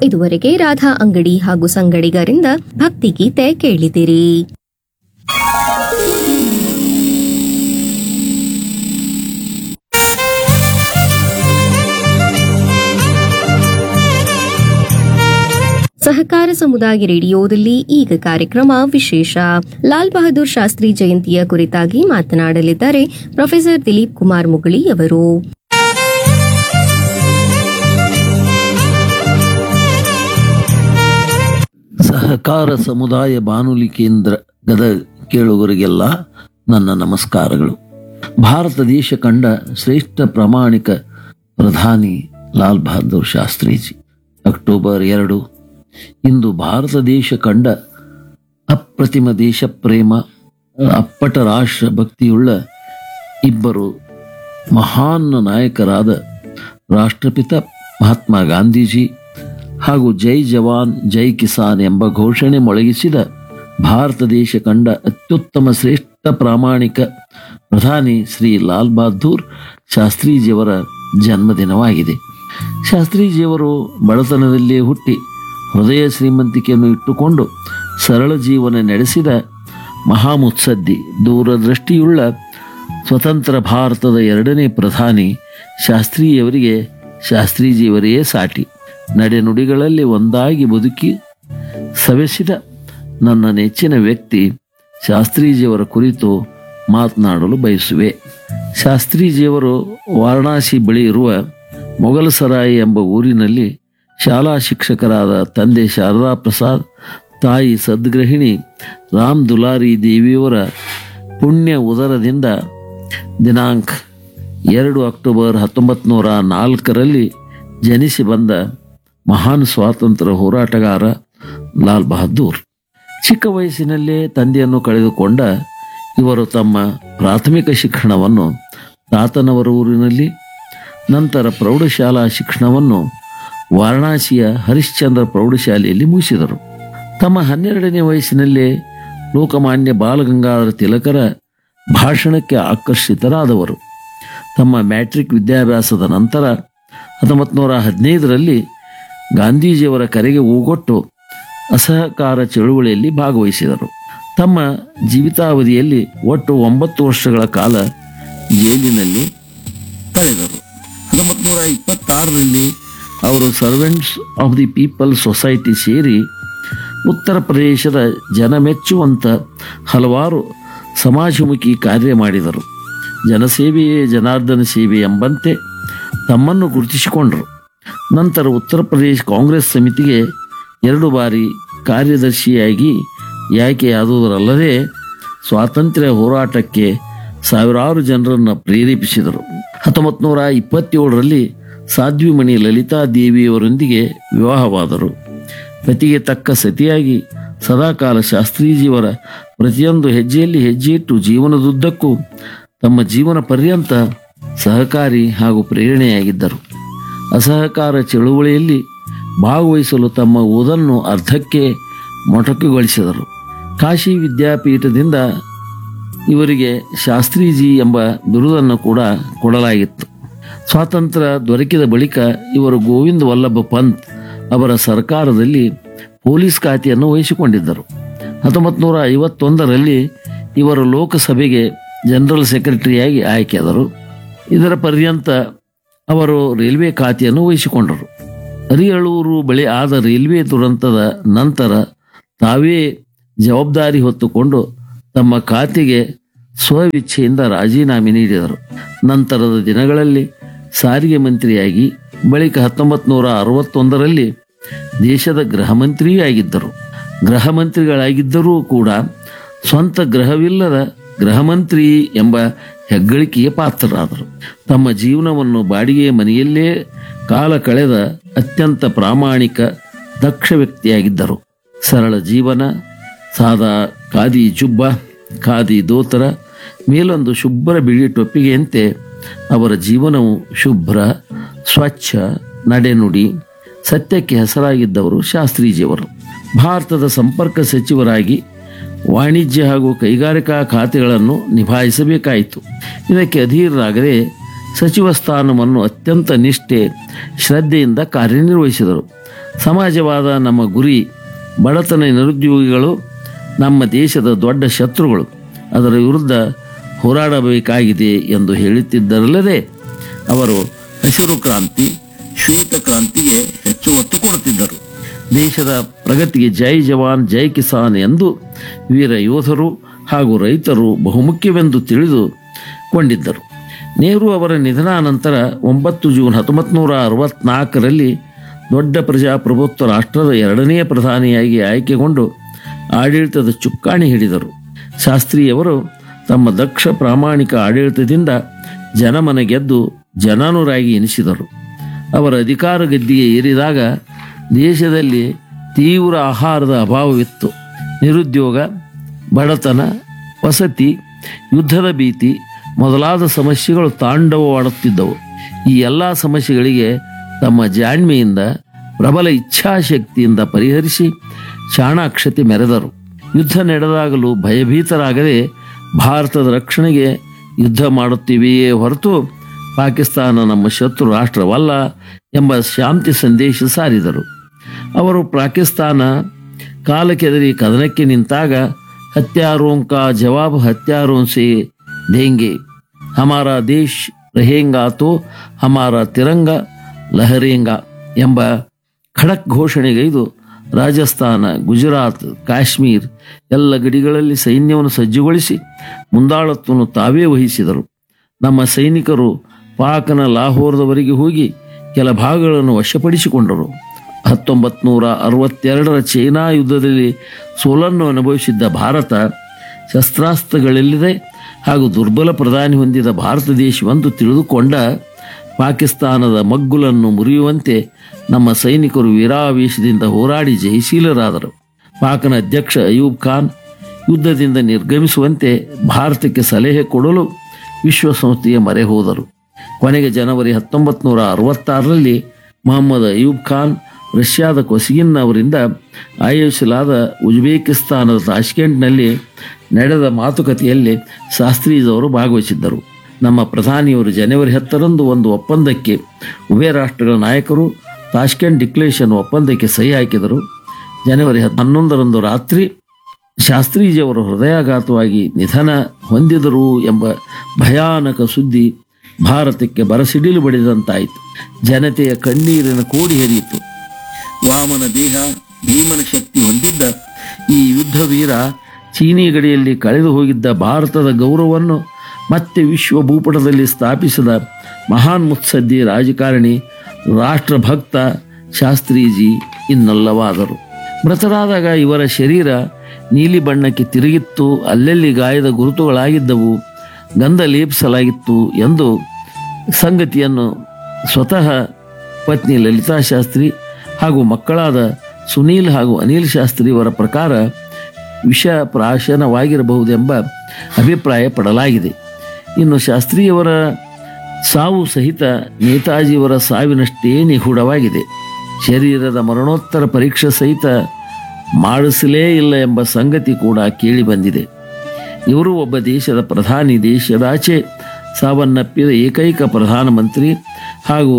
ಇದುವರೆಗೆ ರಾಧಾ ಅಂಗಡಿ ಹಾಗೂ ಸಂಗಡಿಗರಿಂದ ಭಕ್ತಿಗೀತೆ ಕೇಳಿದಿರಿ ಸಹಕಾರ ಸಮುದಾಯ ರೇಡಿಯೋದಲ್ಲಿ ಈಗ ಕಾರ್ಯಕ್ರಮ ವಿಶೇಷ ಲಾಲ್ ಬಹದ್ದೂರ್ ಶಾಸ್ತ್ರಿ ಜಯಂತಿಯ ಕುರಿತಾಗಿ ಮಾತನಾಡಲಿದ್ದಾರೆ ಪ್ರೊಫೆಸರ್ ದಿಲೀಪ್ ಕುಮಾರ್ ಮುಗಳಿ ಅವರು ಸಹಕಾರ ಸಮುದಾಯ ಬಾನುಲಿ ಕೇಂದ್ರ ಗದಗ ಕೇಳುಗರಿಗೆಲ್ಲ ನನ್ನ ನಮಸ್ಕಾರಗಳು ಭಾರತ ದೇಶ ಕಂಡ ಶ್ರೇಷ್ಠ ಪ್ರಾಮಾಣಿಕ ಪ್ರಧಾನಿ ಲಾಲ್ ಬಹದ್ದೂರ್ ಶಾಸ್ತ್ರೀಜಿ ಅಕ್ಟೋಬರ್ ಎರಡು ಇಂದು ಭಾರತ ದೇಶ ಕಂಡ ಅಪ್ರತಿಮ ದೇಶ ಪ್ರೇಮ ಅಪ್ಪಟ ರಾಷ್ಟ್ರ ಭಕ್ತಿಯುಳ್ಳ ಇಬ್ಬರು ಮಹಾನ್ ನಾಯಕರಾದ ರಾಷ್ಟ್ರಪಿತ ಮಹಾತ್ಮ ಗಾಂಧೀಜಿ ಹಾಗೂ ಜೈ ಜವಾನ್ ಜೈ ಕಿಸಾನ್ ಎಂಬ ಘೋಷಣೆ ಮೊಳಗಿಸಿದ ಭಾರತ ದೇಶ ಕಂಡ ಅತ್ಯುತ್ತಮ ಶ್ರೇಷ್ಠ ಪ್ರಾಮಾಣಿಕ ಪ್ರಧಾನಿ ಶ್ರೀ ಲಾಲ್ ಬಹದ್ದೂರ್ ಶಾಸ್ತ್ರೀಜಿಯವರ ಜನ್ಮದಿನವಾಗಿದೆ ಶಾಸ್ತ್ರೀಜಿಯವರು ಬಡತನದಲ್ಲೇ ಹುಟ್ಟಿ ಹೃದಯ ಶ್ರೀಮಂತಿಕೆಯನ್ನು ಇಟ್ಟುಕೊಂಡು ಸರಳ ಜೀವನ ನಡೆಸಿದ ಮಹಾಮುತ್ಸದ್ದಿ ದೂರದೃಷ್ಟಿಯುಳ್ಳ ಸ್ವತಂತ್ರ ಭಾರತದ ಎರಡನೇ ಪ್ರಧಾನಿ ಶಾಸ್ತ್ರೀಯವರಿಗೆ ಶಾಸ್ತ್ರೀಜಿಯವರೇ ಸಾಟಿ ನಡೆನುಡಿಗಳಲ್ಲಿ ಒಂದಾಗಿ ಬದುಕಿ ಸವೆಸಿದ ನನ್ನ ನೆಚ್ಚಿನ ವ್ಯಕ್ತಿ ಶಾಸ್ತ್ರೀಜಿಯವರ ಕುರಿತು ಮಾತನಾಡಲು ಬಯಸುವೆ ಶಾಸ್ತ್ರೀಜಿಯವರು ವಾರಣಾಸಿ ಬಳಿ ಇರುವ ಮೊಘಲಸರಾಯಿ ಎಂಬ ಊರಿನಲ್ಲಿ ಶಾಲಾ ಶಿಕ್ಷಕರಾದ ತಂದೆ ಶಾರದಾ ಪ್ರಸಾದ್ ತಾಯಿ ಸದ್ಗೃಹಿಣಿ ರಾಮ್ ದುಲಾರಿ ದೇವಿಯವರ ಪುಣ್ಯ ಉದರದಿಂದ ದಿನಾಂಕ ಎರಡು ಅಕ್ಟೋಬರ್ ಹತ್ತೊಂಬತ್ತು ನೂರ ನಾಲ್ಕರಲ್ಲಿ ಜನಿಸಿ ಬಂದ ಮಹಾನ್ ಸ್ವಾತಂತ್ರ್ಯ ಹೋರಾಟಗಾರ ಲಾಲ್ ಬಹದ್ದೂರ್ ಚಿಕ್ಕ ವಯಸ್ಸಿನಲ್ಲೇ ತಂದೆಯನ್ನು ಕಳೆದುಕೊಂಡ ಇವರು ತಮ್ಮ ಪ್ರಾಥಮಿಕ ಶಿಕ್ಷಣವನ್ನು ತಾತನವರ ಊರಿನಲ್ಲಿ ನಂತರ ಪ್ರೌಢಶಾಲಾ ಶಿಕ್ಷಣವನ್ನು ವಾರಣಾಸಿಯ ಹರಿಶ್ಚಂದ್ರ ಪ್ರೌಢಶಾಲೆಯಲ್ಲಿ ಮುಗಿಸಿದರು ತಮ್ಮ ಹನ್ನೆರಡನೇ ವಯಸ್ಸಿನಲ್ಲೇ ಲೋಕಮಾನ್ಯ ಬಾಲಗಂಗಾಧರ ತಿಲಕರ ಭಾಷಣಕ್ಕೆ ಆಕರ್ಷಿತರಾದವರು ತಮ್ಮ ಮ್ಯಾಟ್ರಿಕ್ ವಿದ್ಯಾಭ್ಯಾಸದ ನಂತರ ಹತ್ತೊಂಬತ್ತು ನೂರ ಹದಿನೈದರಲ್ಲಿ ಗಾಂಧೀಜಿಯವರ ಕರೆಗೆ ಓಗೊಟ್ಟು ಅಸಹಕಾರ ಚಳುವಳಿಯಲ್ಲಿ ಭಾಗವಹಿಸಿದರು ತಮ್ಮ ಜೀವಿತಾವಧಿಯಲ್ಲಿ ಒಟ್ಟು ಒಂಬತ್ತು ವರ್ಷಗಳ ಕಾಲ ಜೈಲಿನಲ್ಲಿ ಕಳೆದರು ಹತ್ತೊಂಬತ್ತು ನೂರ ಇಪ್ಪತ್ತಾರರಲ್ಲಿ ಅವರು servants of the people society ಸೇರಿ ಉತ್ತರ ಪ್ರದೇಶದ ಜನ ಮೆಚ್ಚುವಂಥ ಹಲವಾರು ಸಮಾಜಮುಖಿ ಕಾರ್ಯ ಮಾಡಿದರು ಜನಸೇವೆಯೇ ಜನಾರ್ದನ ಸೇವೆ ಎಂಬಂತೆ ತಮ್ಮನ್ನು ಗುರುತಿಸಿಕೊಂಡರು ನಂತರ ಉತ್ತರ ಪ್ರದೇಶ ಕಾಂಗ್ರೆಸ್ ಸಮಿತಿಗೆ ಎರಡು ಬಾರಿ ಕಾರ್ಯದರ್ಶಿಯಾಗಿ ಆಯ್ಕೆಯಾದುದರಲ್ಲದೆ ಸ್ವಾತಂತ್ರ್ಯ ಹೋರಾಟಕ್ಕೆ ಸಾವಿರಾರು ಜನರನ್ನು ಪ್ರೇರೇಪಿಸಿದರು ಹತ್ತೊಂಬತ್ತು ನೂರ ಇಪ್ಪತ್ತೇಳರಲ್ಲಿ ಸಾಧ್ವಿಮಣಿ ಲಲಿತಾ ದೇವಿಯವರೊಂದಿಗೆ ವಿವಾಹವಾದರು ಪತಿಗೆ ತಕ್ಕ ಸತಿಯಾಗಿ ಸದಾಕಾಲ ಶಾಸ್ತ್ರೀಜಿಯವರ ಪ್ರತಿಯೊಂದು ಹೆಜ್ಜೆಯಲ್ಲಿ ಹೆಜ್ಜೆ ಇಟ್ಟು ಜೀವನದುದ್ದಕ್ಕೂ ತಮ್ಮ ಜೀವನ ಪರ್ಯಂತ ಸಹಕಾರಿ ಹಾಗೂ ಪ್ರೇರಣೆಯಾಗಿದ್ದರು ಅಸಹಕಾರ ಚಳುವಳಿಯಲ್ಲಿ ಭಾಗವಹಿಸಲು ತಮ್ಮ ಓದನ್ನು ಅರ್ಧಕ್ಕೆ ಮೊಟಕುಗೊಳಿಸಿದರು ಕಾಶಿ ವಿದ್ಯಾಪೀಠದಿಂದ ಇವರಿಗೆ ಶಾಸ್ತ್ರೀಜಿ ಎಂಬ ಬಿರುದನ್ನು ಕೂಡ ಕೊಡಲಾಗಿತ್ತು ಸ್ವಾತಂತ್ರ್ಯ ದೊರಕಿದ ಬಳಿಕ ಇವರು ಗೋವಿಂದ ವಲ್ಲಭ ಪಂತ್ ಅವರ ಸರ್ಕಾರದಲ್ಲಿ ಪೊಲೀಸ್ ಖಾತೆಯನ್ನು ವಹಿಸಿಕೊಂಡಿದ್ದರು ಹತ್ತೊಂಬತ್ತು ನೂರ ಐವತ್ತೊಂದರಲ್ಲಿ ಇವರು ಲೋಕಸಭೆಗೆ ಜನರಲ್ ಸೆಕ್ರೆಟರಿಯಾಗಿ ಆಯ್ಕೆಯಾದರು ಇದರ ಪರ್ಯಂತ ಅವರು ರೈಲ್ವೆ ಖಾತೆಯನ್ನು ವಹಿಸಿಕೊಂಡರು ಹರಿಹಳೂರು ಬಳಿ ಆದ ರೈಲ್ವೆ ದುರಂತದ ನಂತರ ತಾವೇ ಜವಾಬ್ದಾರಿ ಹೊತ್ತುಕೊಂಡು ತಮ್ಮ ಖಾತೆಗೆ ಸ್ವಇಚ್ಛೆಯಿಂದ ರಾಜೀನಾಮೆ ನೀಡಿದರು ನಂತರದ ದಿನಗಳಲ್ಲಿ ಸಾರಿಗೆ ಮಂತ್ರಿಯಾಗಿ ಬಳಿಕ ಹತ್ತೊಂಬತ್ತು ನೂರ ಅರವತ್ತೊಂದರಲ್ಲಿ ದೇಶದ ಗೃಹ ಮಂತ್ರಿಯಾಗಿದ್ದರು ಗೃಹ ಮಂತ್ರಿಗಳಾಗಿದ್ದರೂ ಕೂಡ ಸ್ವಂತ ಗೃಹವಿಲ್ಲದ ಗೃಹ ಮಂತ್ರಿ ಎಂಬ ಹೆಗ್ಗಳಿಕೆಗೆ ಪಾತ್ರರಾದರು ತಮ್ಮ ಜೀವನವನ್ನು ಬಾಡಿಗೆ ಮನೆಯಲ್ಲೇ ಕಾಲ ಕಳೆದ ಅತ್ಯಂತ ಪ್ರಾಮಾಣಿಕ ದಕ್ಷ ವ್ಯಕ್ತಿಯಾಗಿದ್ದರು ಸರಳ ಜೀವನ ಸಾದಾ ಖಾದಿ ಜುಬ್ಬ ಖಾದಿ ದೋತರ ಮೇಲೊಂದು ಶುಭ್ರ ಬಿಳಿ ಟೊಪ್ಪಿಗೆಯಂತೆ ಅವರ ಜೀವನವು ಶುಭ್ರ ಸ್ವಚ್ಛ ನಡೆನುಡಿ ಸತ್ಯಕ್ಕೆ ಹೆಸರಾಗಿದ್ದವರು ಶಾಸ್ತ್ರೀಜಿಯವರು ಭಾರತದ ಸಂಪರ್ಕ ಸಚಿವರಾಗಿ ವಾಣಿಜ್ಯ ಹಾಗೂ ಕೈಗಾರಿಕಾ ಖಾತೆಗಳನ್ನು ನಿಭಾಯಿಸಬೇಕಾಯಿತು ಇದಕ್ಕೆ ಅಧೀರರಾಗದೆ ಸಚಿವ ಸ್ಥಾನವನ್ನು ಅತ್ಯಂತ ನಿಷ್ಠೆ ಶ್ರದ್ಧೆಯಿಂದ ಕಾರ್ಯನಿರ್ವಹಿಸಿದರು ಸಮಾಜವಾದ ನಮ್ಮ ಗುರಿ ಬಡತನ ನಿರುದ್ಯೋಗಿಗಳು ನಮ್ಮ ದೇಶದ ದೊಡ್ಡ ಶತ್ರುಗಳು ಅದರ ವಿರುದ್ಧ ಹೋರಾಡಬೇಕಾಗಿದೆ ಎಂದು ಹೇಳುತ್ತಿದ್ದರಲ್ಲದೆ ಅವರು ಹಸಿರು ಕ್ರಾಂತಿ ಶ್ವೇತ ಕ್ರಾಂತಿಗೆ ಹೆಚ್ಚು ಒತ್ತು ಕೊಡುತ್ತಿದ್ದರು ದೇಶದ ಪ್ರಗತಿಗೆ ಜೈ ಜವಾನ್ ಜೈ ಕಿಸಾನ್ ಎಂದು ವೀರ ಯೋಧರು ಹಾಗೂ ರೈತರು ಬಹುಮುಖ್ಯವೆಂದು ತಿಳಿದು ಕೊಂಡಿದ್ದರು ನೆಹರು ಅವರ ನಿಧನಾನಂತರ ಒಂಬತ್ತು ಜೂನ್ ಹತ್ತೊಂಬತ್ತು ನೂರ ಅರವತ್ನಾಲ್ಕರಲ್ಲಿ ದೊಡ್ಡ ಪ್ರಜಾಪ್ರಭುತ್ವ ರಾಷ್ಟ್ರದ ಎರಡನೆಯ ಪ್ರಧಾನಿಯಾಗಿ ಆಯ್ಕೆಗೊಂಡು ಆಡಳಿತದ ಚುಕ್ಕಾಣಿ ಹಿಡಿದರು ಶಾಸ್ತ್ರಿಯವರು ತಮ್ಮ ದಕ್ಷ ಪ್ರಾಮಾಣಿಕ ಆಡಳಿತದಿಂದ ಜನಮನ ಗೆದ್ದು ಜನಾನುರಾಗಿ ಎನಿಸಿದರು ಅವರ ಅಧಿಕಾರ ಗದ್ದಿಗೆ ಏರಿದಾಗ ದೇಶದಲ್ಲಿ ತೀವ್ರ ಆಹಾರದ ಅಭಾವವಿತ್ತು ನಿರುದ್ಯೋಗ ಬಡತನ ವಸತಿ ಯುದ್ಧದ ಭೀತಿ ಮೊದಲಾದ ಸಮಸ್ಯೆಗಳು ತಾಂಡವವಾಡುತ್ತಿದ್ದವು ಈ ಎಲ್ಲ ಸಮಸ್ಯೆಗಳಿಗೆ ತಮ್ಮ ಜಾಣ್ಮೆಯಿಂದ ಪ್ರಬಲ ಇಚ್ಛಾಶಕ್ತಿಯಿಂದ ಪರಿಹರಿಸಿ ಚಾಣಾಕ್ಷತೆ ಮೆರೆದರು ಯುದ್ಧ ನಡೆದಾಗಲೂ ಭಯಭೀತರಾಗದೆ ಭಾರತದ ರಕ್ಷಣೆಗೆ ಯುದ್ಧ ಮಾಡುತ್ತೀವೆಯೇ ಹೊರತು ಪಾಕಿಸ್ತಾನ ನಮ್ಮ ಶತ್ರು ರಾಷ್ಟ್ರವಲ್ಲ ಎಂಬ ಶಾಂತಿ ಸಂದೇಶ ಸಾರಿದರು ಅವರು ಪಾಕಿಸ್ತಾನ ಕಾಲಕ್ಕೆದರಿ ಕದನಕ್ಕೆ ನಿಂತಾಗ ಹತ್ಯಾರೋಂ ಕಾ ಜವಾಬ್ ಹತ್ಯಾರೋಂ ಸೆ ದೇಂಗೆ ಹಮಾರ ದೇಶ್ रहेगा तो ಹಮಾರ ತಿರಂಗ ಲಹರೇಂಗ ಎಂಬ ಖಡಕ್ ಘೋಷಣೆಗೈದು ರಾಜಸ್ಥಾನ ಗುಜರಾತ್ ಕಾಶ್ಮೀರ್ ಎಲ್ಲ ಗಡಿಗಳಲ್ಲಿ ಸೈನ್ಯವನ್ನು ಸಜ್ಜುಗೊಳಿಸಿ ಮುಂದಾಳತ್ವವನ್ನು ತಾವೇ ವಹಿಸಿದರು ನಮ್ಮ ಸೈನಿಕರು ಪಾಕನ ಲಾಹೋರ್ದವರೆಗೆ ಹೋಗಿ ಕೆಲ ಭಾಗಗಳನ್ನು ವಶಪಡಿಸಿಕೊಂಡರು ಹತ್ತೊಂಬತ್ತು ನೂರ ಅರವತ್ತೆರಡರ ಚೈನಾ ಯುದ್ಧದಲ್ಲಿ ಸೋಲನ್ನು ಅನುಭವಿಸಿದ್ದ ಭಾರತ ಶಸ್ತ್ರಾಸ್ತ್ರಗಳಿಲ್ಲದೆ ಹಾಗೂ ದುರ್ಬಲ ಪ್ರಧಾನಿ ಹೊಂದಿದ ಭಾರತ ದೇಶವೆಂದು ತಿಳಿದುಕೊಂಡ ಪಾಕಿಸ್ತಾನದ ಮಗ್ಗುಲನ್ನು ಮುರಿಯುವಂತೆ ನಮ್ಮ ಸೈನಿಕರು ವೀರಾವೇಶದಿಂದ ಹೋರಾಡಿ ಜಯಶೀಲರಾದರು ಪಾಕನ ಅಧ್ಯಕ್ಷ ಅಯೂಬ್ ಖಾನ್ ಯುದ್ಧದಿಂದ ನಿರ್ಗಮಿಸುವಂತೆ ಭಾರತಕ್ಕೆ ಸಲಹೆ ಕೊಡಲು ವಿಶ್ವಸಂಸ್ಥೆಯ ಮೊರೆ ಹೋದರು ಕೊನೆಗೆ ಜನವರಿ ಹತ್ತೊಂಬತ್ತು ನೂರ ಅರವತ್ತಾರರಲ್ಲಿ ಮೊಹಮ್ಮದ್ ಅಯೂಬ್ ಖಾನ್ ರಷ್ಯಾದ ಕೊಸಿಗಿನ್ ಅವರಿಂದ ಆಯೋಜಿಸಲಾದ ಉಜ್ಬೇಕಿಸ್ತಾನದ ತಾಷ್ಕೆಂಟ್ನಲ್ಲಿ ನಡೆದ ಮಾತುಕತೆಯಲ್ಲಿ ಶಾಸ್ತ್ರೀಜವರು ಭಾಗವಹಿಸಿದ್ದರು ನಮ್ಮ ಪ್ರಧಾನಿಯವರು ಜನವರಿ ಹತ್ತರಂದು ಒಂದು ಒಪ್ಪಂದಕ್ಕೆ ಉಭಯ ರಾಷ್ಟ್ರಗಳ ನಾಯಕರು ತಾಷ್ಕೆಂಟ್ ಡಿಕ್ಲೇಷನ್ ಒಪ್ಪಂದಕ್ಕೆ ಸಹಿ ಹಾಕಿದರು ಜನವರಿ ಹತ್- ಹನ್ನೊಂದರಂದು ರಾತ್ರಿ ಶಾಸ್ತ್ರೀಜಿಯವರು ಹೃದಯಾಘಾತವಾಗಿ ನಿಧನ ಹೊಂದಿದರು ಎಂಬ ಭಯಾನಕ ಸುದ್ದಿ ಭಾರತಕ್ಕೆ ಬರಸಿಡಿಲು ಬಡಿದಂತಾಯಿತು ಜನತೆಯ ಕಣ್ಣೀರಿನ ಕೋಡಿ ಹರಿಯಿತು ವಾಮನ ದೇಹ ಭೀಮನ ಶಕ್ತಿ ಹೊಂದಿದ್ದ ಈ ಯುದ್ಧ ವೀರ ಚೀನಿ ಗಡಿಯಲ್ಲಿ ಕಳೆದು ಹೋಗಿದ್ದ ಭಾರತದ ಗೌರವವನ್ನು ಮತ್ತೆ ವಿಶ್ವ ಭೂಪಟದಲ್ಲಿ ಸ್ಥಾಪಿಸಿದ ಮಹಾನ್ ಮುತ್ಸದ್ದಿ ರಾಜಕಾರಣಿ ರಾಷ್ಟ್ರಭಕ್ತ ಶಾಸ್ತ್ರೀಜಿ ಇನ್ನಲ್ಲವಾದರು ಮೃತರಾದಾಗ ಇವರ ಶರೀರ ನೀಲಿ ಬಣ್ಣಕ್ಕೆ ತಿರುಗಿತ್ತು ಅಲ್ಲಲ್ಲಿ ಗಾಯದ ಗುರುತುಗಳಾಗಿದ್ದವು ಗಂಧ ಲೇಪಿಸಲಾಗಿತ್ತು ಎಂದು ಸಂಗತಿಯನ್ನು ಸ್ವತಃ ಪತ್ನಿ ಲಲಿತಾ ಶಾಸ್ತ್ರಿ ಹಾಗೂ ಮಕ್ಕಳಾದ ಸುನೀಲ್ ಹಾಗೂ ಅನಿಲ್ ಶಾಸ್ತ್ರಿ ಅವರ ಪ್ರಕಾರ ವಿಷ ಪ್ರಾಶನವಾಗಿರಬಹುದೆಂಬ ಅಭಿಪ್ರಾಯ ಪಡಲಾಗಿದೆ ಇನ್ನು ಶಾಸ್ತ್ರಿಯವರ ಸಾವು ಸಹಿತ ನೇತಾಜಿಯವರ ಸಾವಿನಷ್ಟೇ ನಿಗೂಢವಾಗಿದೆ ಶರೀರದ ಮರಣೋತ್ತರ ಪರೀಕ್ಷೆ ಸಹಿತ ಮಾಡಿಸಲೇ ಇಲ್ಲ ಎಂಬ ಸಂಗತಿ ಕೂಡ ಕೇಳಿ ಬಂದಿದೆ ಇವರು ಒಬ್ಬ ದೇಶದ ಪ್ರಧಾನಿ ದೇಶದಾಚೆ ಸಾವನ್ನಪ್ಪಿದ ಏಕೈಕ ಪ್ರಧಾನಮಂತ್ರಿ ಹಾಗೂ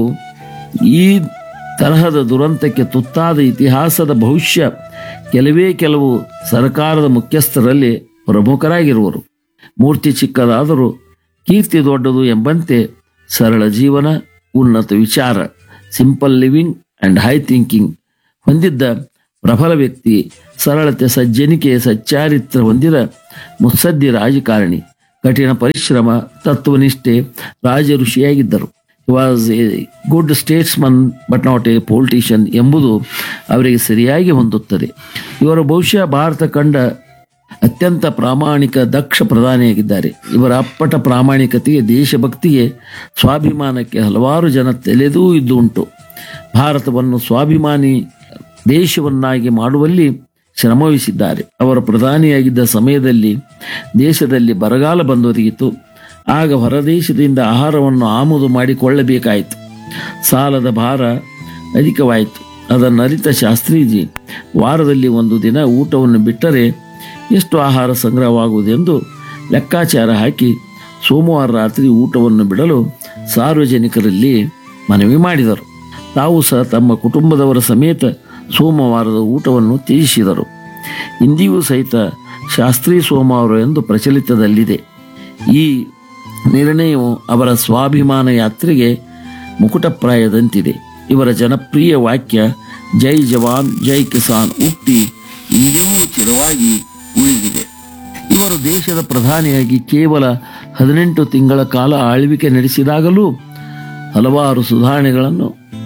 ಈ ತರಹದ ದುರಂತಕ್ಕೆ ತುತ್ತಾದ ಇತಿಹಾಸದ ಭವಿಷ್ಯ ಕೆಲವೇ ಕೆಲವು ಸರ್ಕಾರದ ಮುಖ್ಯಸ್ಥರಲ್ಲಿ ಪ್ರಮುಖರಾಗಿರುವರು ಮೂರ್ತಿ ಚಿಕ್ಕದಾದರೂ ಕೀರ್ತಿ ದೊಡ್ಡದು ಎಂಬಂತೆ ಸರಳ ಜೀವನ ಉನ್ನತ ವಿಚಾರ simple living and high thinking ಹೊಂದಿದ್ದ ಪ್ರಬಲ ವ್ಯಕ್ತಿ ಸರಳತೆ ಸಜ್ಜನಿಕೆ ಸಚ್ಚಾರಿತ್ರ ಹೊಂದಿದ ಮುತ್ಸದ್ದಿ ರಾಜಕಾರಣಿ ಕಠಿಣ ಪರಿಶ್ರಮ ತತ್ವನಿಷ್ಠೆ ರಾಜ ಋಷಿಯಾಗಿದ್ದರು was a good statesman but not a politician ಎಂಬುದು ಅವರಿಗೆ ಸರಿಯಾಗಿ ಹೊಂದುತ್ತದೆ ಇವರು ಬಹುಶಃ ಭಾರತ ಕಂಡ ಅತ್ಯಂತ ಪ್ರಾಮಾಣಿಕ ದಕ್ಷ ಪ್ರಧಾನಿಯಾಗಿದ್ದಾರೆ ಇವರ ಅಪ್ಪಟ ಪ್ರಾಮಾಣಿಕತೆಗೆ ದೇಶಭಕ್ತಿಗೆ ಸ್ವಾಭಿಮಾನಕ್ಕೆ ಹಲವಾರು ಜನ ತಲೆದೂ ಇದ್ದು ಉಂಟು ಭಾರತವನ್ನು ಸ್ವಾಭಿಮಾನಿ ದೇಶವನ್ನಾಗಿ ಮಾಡುವಲ್ಲಿ ಶ್ರಮವಹಿಸಿದ್ದಾರೆ ಅವರು ಪ್ರಧಾನಿಯಾಗಿದ್ದ ಸಮಯದಲ್ಲಿ ದೇಶದಲ್ಲಿ ಬರಗಾಲ ಬಂದೊದಗಿತು ಆಗ ಹೊರದೇಶದಿಂದ ಆಹಾರವನ್ನು ಆಮದು ಮಾಡಿಕೊಳ್ಳಬೇಕಾಯಿತು ಸಾಲದ ಭಾರ ಅಧಿಕವಾಯಿತು ಅದನ್ನು ಅರಿತ ಶಾಸ್ತ್ರೀಜಿ ವಾರದಲ್ಲಿ ಒಂದು ದಿನ ಊಟವನ್ನು ಬಿಟ್ಟರೆ ಎಷ್ಟು ಆಹಾರ ಸಂಗ್ರಹವಾಗುವುದೆಂದು ಲೆಕ್ಕಾಚಾರ ಹಾಕಿ ಸೋಮವಾರ ರಾತ್ರಿ ಊಟವನ್ನು ಬಿಡಲು ಸಾರ್ವಜನಿಕರಲ್ಲಿ ಮನವಿ ಮಾಡಿದರು ತಾವು ಸಹ ತಮ್ಮ ಕುಟುಂಬದವರ ಸಮೇತ ಸೋಮವಾರದ ಊಟವನ್ನು ತ್ಯಜಿಸಿದರು ಇಂದಿಯೂ ಸಹಿತ ಶಾಸ್ತ್ರೀ ಸೋಮವಾರ ಎಂದು ಪ್ರಚಲಿತದಲ್ಲಿದೆ ಈ ನಿರ್ಣಯವು ಅವರ ಸ್ವಾಭಿಮಾನ ಯಾತ್ರೆಗೆ ಮುಕುಟಪ್ರಾಯದಂತಿದೆ ಇವರ ಜನಪ್ರಿಯ ವಾಕ್ಯ ಜೈ ಜವಾನ್ ಜೈ ಕಿಸಾನ್ ಉಕ್ತಿ ಇಂದಿಗೂ ಚಿರವಾಗಿ ಉಳಿದಿದೆ ಇವರು ದೇಶದ ಪ್ರಧಾನಿಯಾಗಿ ಕೇವಲ ಹದಿನೆಂಟು ತಿಂಗಳ ಕಾಲ ಆಳ್ವಿಕೆ ನಡೆಸಿದಾಗಲೂ ಹಲವಾರು ಸುಧಾರಣೆಗಳನ್ನು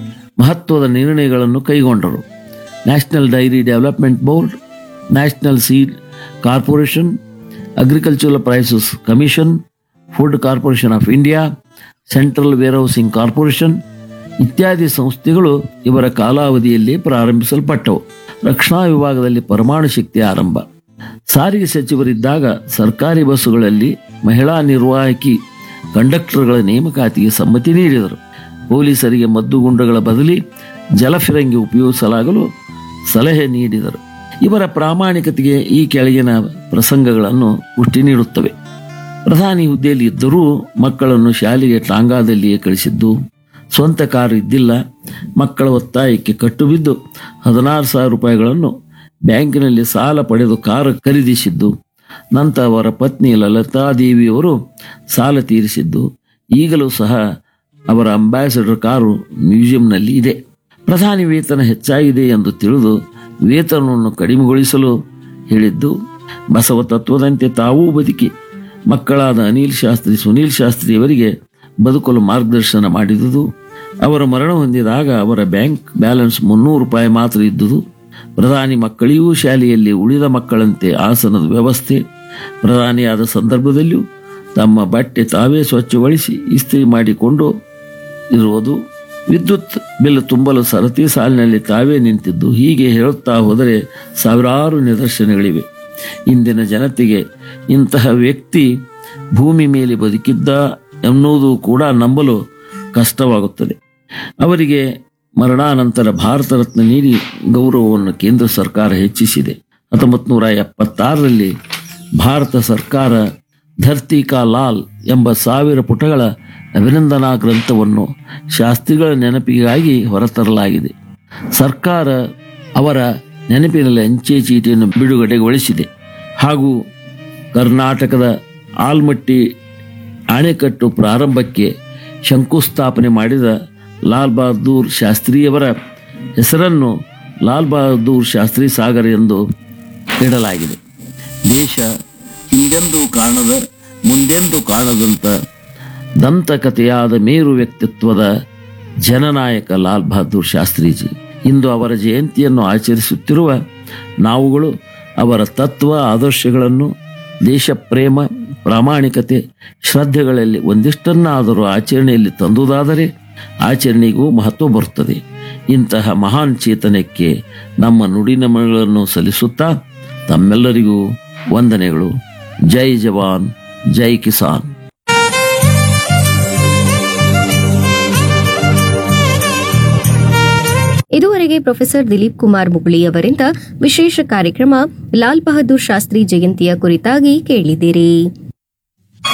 ಮಹತ್ವದ ನಿರ್ಣಯಗಳನ್ನು ಕೈಗೊಂಡರು national dairy development board national seed corporation agricultural prices commission food corporation of India central warehousing corporation ಇತ್ಯಾದಿ ಸಂಸ್ಥೆಗಳು ಇವರ ಕಾಲಾವಧಿಯಲ್ಲಿ ಪ್ರಾರಂಭಿಸಲ್ಪಟ್ಟವು ರಕ್ಷಣಾ ವಿಭಾಗದಲ್ಲಿ ಪರಮಾಣು ಶಕ್ತಿ ಆರಂಭ ಸಾರಿಗೆ ಸಚಿವರಿದ್ದಾಗ ಸರ್ಕಾರಿ ಬಸ್ಸುಗಳಲ್ಲಿ ಮಹಿಳಾ ನಿರ್ವಾಹಕಿ ಕಂಡಕ್ಟರ್ಗಳ ನೇಮಕಾತಿಗೆ ಸಮ್ಮತಿ ನೀಡಿದರು ಪೊಲೀಸರಿಗೆ ಮದ್ದುಗುಂಡುಗಳ ಬದಲಿ ಜಲಫಿರಂಗಿ ಉಪಯೋಗಿಸಲಾಗಲು ಸಲಹೆ ನೀಡಿದರು ಇವರ ಪ್ರಾಮಾಣಿಕತೆಗೆ ಈ ಕೆಳಗಿನ ಪ್ರಸಂಗಗಳನ್ನು ಪುಷ್ಟಿ ನೀಡುತ್ತವೆ ಪ್ರಧಾನಿ ಹುದ್ದೆಯಲ್ಲಿ ಇದ್ದರೂ ಮಕ್ಕಳನ್ನು ಶಾಲೆಗೆ ಟಾಂಗಾದಲ್ಲಿಯೇ ಕಳಿಸಿದ್ದು ಸ್ವಂತ ಕಾರು ಇದ್ದಿಲ್ಲ ಮಕ್ಕಳ ಒತ್ತಾಯಕ್ಕೆ ಕಟ್ಟುಬಿದ್ದು ಹದಿನಾರು ಸಾವಿರ ರೂಪಾಯಿಗಳನ್ನು ಬ್ಯಾಂಕಿನಲ್ಲಿ ಸಾಲ ಪಡೆದು ಕಾರು ಖರೀದಿಸಿದ್ದು ನಂತರ ಅವರ ಪತ್ನಿ ಲಲಿತಾದೇವಿಯವರು ಸಾಲ ತೀರಿಸಿದ್ದು ಈಗಲೂ ಸಹ ಅವರ ಅಂಬಾಸಿಡರ್ ಕಾರು ಮ್ಯೂಸಿಯಂನಲ್ಲಿ ಇದೆ ಪ್ರಧಾನಿ ವೇತನ ಹೆಚ್ಚಾಗಿದೆ ಎಂದು ತಿಳಿದು ವೇತನವನ್ನು ಕಡಿಮೆಗೊಳಿಸಲು ಹೇಳಿದ್ದು ಬಸವ ತತ್ವದಂತೆ ತಾವೂ ಬದುಕಿ ಮಕ್ಕಳಾದ ಅನಿಲ್ ಶಾಸ್ತ್ರಿ ಸುನೀಲ್ ಶಾಸ್ತ್ರಿಯವರಿಗೆ ಬದುಕಲು ಮಾರ್ಗದರ್ಶನ ಮಾಡಿದುದು ಅವರ ಮರಣ ಹೊಂದಿದಾಗ ಅವರ ಬ್ಯಾಂಕ್ ಬ್ಯಾಲೆನ್ಸ್ ಮುನ್ನೂರು ರೂಪಾಯಿ ಮಾತ್ರ ಇದ್ದುದು ಪ್ರಧಾನಿ ಮಕ್ಕಳಿಗೂ ಶಾಲೆಯಲ್ಲಿ ಉಳಿದ ಮಕ್ಕಳಂತೆ ಆಸನದ ವ್ಯವಸ್ಥೆ ಪ್ರಧಾನಿಯಾದ ಸಂದರ್ಭದಲ್ಲೂ ತಮ್ಮ ಬಟ್ಟೆ ತಾವೇ ಸ್ವಚ್ಛಗೊಳಿಸಿ ಇಸ್ತ್ರಿ ಮಾಡಿಕೊಂಡು ಇರುವುದು ವಿದ್ಯುತ್ ಬಿಲ್ ತುಂಬಲು ಸರತಿ ಸಾಲಿನಲ್ಲಿ ತಾವೇ ನಿಂತಿದ್ದು ಹೀಗೆ ಹೇಳುತ್ತಾ ಹೋದರೆ ಸಾವಿರಾರು ನಿದರ್ಶನಗಳಿವೆ ಇಂದಿನ ಜನತೆಗೆ ಇಂತಹ ವ್ಯಕ್ತಿ ಭೂಮಿ ಮೇಲೆ ಬದುಕಿದ್ದ ಎನ್ನುವುದು ಕೂಡ ನಂಬಲು ಕಷ್ಟವಾಗುತ್ತದೆ ಅವರಿಗೆ ಮರಣಾನಂತರ ಭಾರತ ರತ್ನ ನೀಡಿ ಗೌರವವನ್ನು ಕೇಂದ್ರ ಸರ್ಕಾರ ಹೆಚ್ಚಿಸಿದೆ ಹತ್ತೊಂಬತ್ತು ನೂರ ಎಪ್ಪತ್ತಾರರಲ್ಲಿ ಭಾರತ ಸರ್ಕಾರ ಧರ್ತಿ ಕಾ ಲಾಲ್ ಎಂಬ ಸಾವಿರ ಪುಟಗಳ ಅಭಿನಂದನಾ ಗ್ರಂಥವನ್ನು ಶಾಸ್ತ್ರಿಗಳ ನೆನಪಿಗಾಗಿ ಹೊರತರಲಾಗಿದೆ ಸರ್ಕಾರ ಅವರ ನೆನಪಿನಲ್ಲಿ ಅಂಚೆ ಚೀಟಿಯನ್ನು ಬಿಡುಗಡೆಗೊಳಿಸಿದೆ ಹಾಗೂ ಕರ್ನಾಟಕದ ಆಲ್ಮಟ್ಟಿ ಅಣೆಕಟ್ಟು ಪ್ರಾರಂಭಕ್ಕೆ ಶಂಕುಸ್ಥಾಪನೆ ಮಾಡಿದ ಲಾಲ್ ಬಹದ್ದೂರ್ ಶಾಸ್ತ್ರಿಯವರ ಹೆಸರನ್ನು ಲಾಲ್ ಬಹದ್ದೂರ್ ಶಾಸ್ತ್ರಿ ಸಾಗರ್ ಎಂದು ಇಡಲಾಗಿದೆ ದೇಶ ಹಿಂದೆಂದೂ ಕಾಣದ ಮುಂದೆಂದೂ ಕಾಣದಂತ ದಂತಕಥೆಯಾದ ಮೇರು ವ್ಯಕ್ತಿತ್ವದ ಜನನಾಯಕ ಲಾಲ್ ಬಹದ್ದೂರ್ ಶಾಸ್ತ್ರೀಜಿ ಇಂದು ಅವರ ಜಯಂತಿಯನ್ನು ಆಚರಿಸುತ್ತಿರುವ ನಾವುಗಳು ಅವರ ತತ್ವ ಆದರ್ಶಗಳನ್ನು ದೇಶ ಪ್ರೇಮ ಪ್ರಾಮಾಣಿಕತೆ ಶ್ರದ್ಧೆಗಳಲ್ಲಿ ಒಂದಿಷ್ಟನ್ನಾದರೂ ಆಚರಣೆಯಲ್ಲಿ ತಂದುದಾದರೆ ಆಚರಣೆಗೂ ಮಹತ್ವ ಬರುತ್ತದೆ ಇಂತಹ ಮಹಾನ್ ಚೇತನಕ್ಕೆ ನಮ್ಮ ನುಡಿನಮಗಳನ್ನು ಸಲ್ಲಿಸುತ್ತಾ ತಮ್ಮೆಲ್ಲರಿಗೂ ವಂದನೆಗಳು ಜೈ ಜವಾನ್ ಜೈ ಕಿಸಾನ್ ಇದುವರೆಗೆ ಪ್ರೊಫೆಸರ್ ದಿಲೀಪ್ ಕುಮಾರ್ ಮುಗುಳಿ ಅವರಿಂದ ವಿಶೇಷ ಕಾರ್ಯಕ್ರಮ ಲಾಲ್ ಬಹದ್ದೂರ್ ಶಾಸ್ತ್ರಿ ಜಯಂತಿಯ ಕುರಿತಾಗಿ ಕೇಳಿದಿರಿ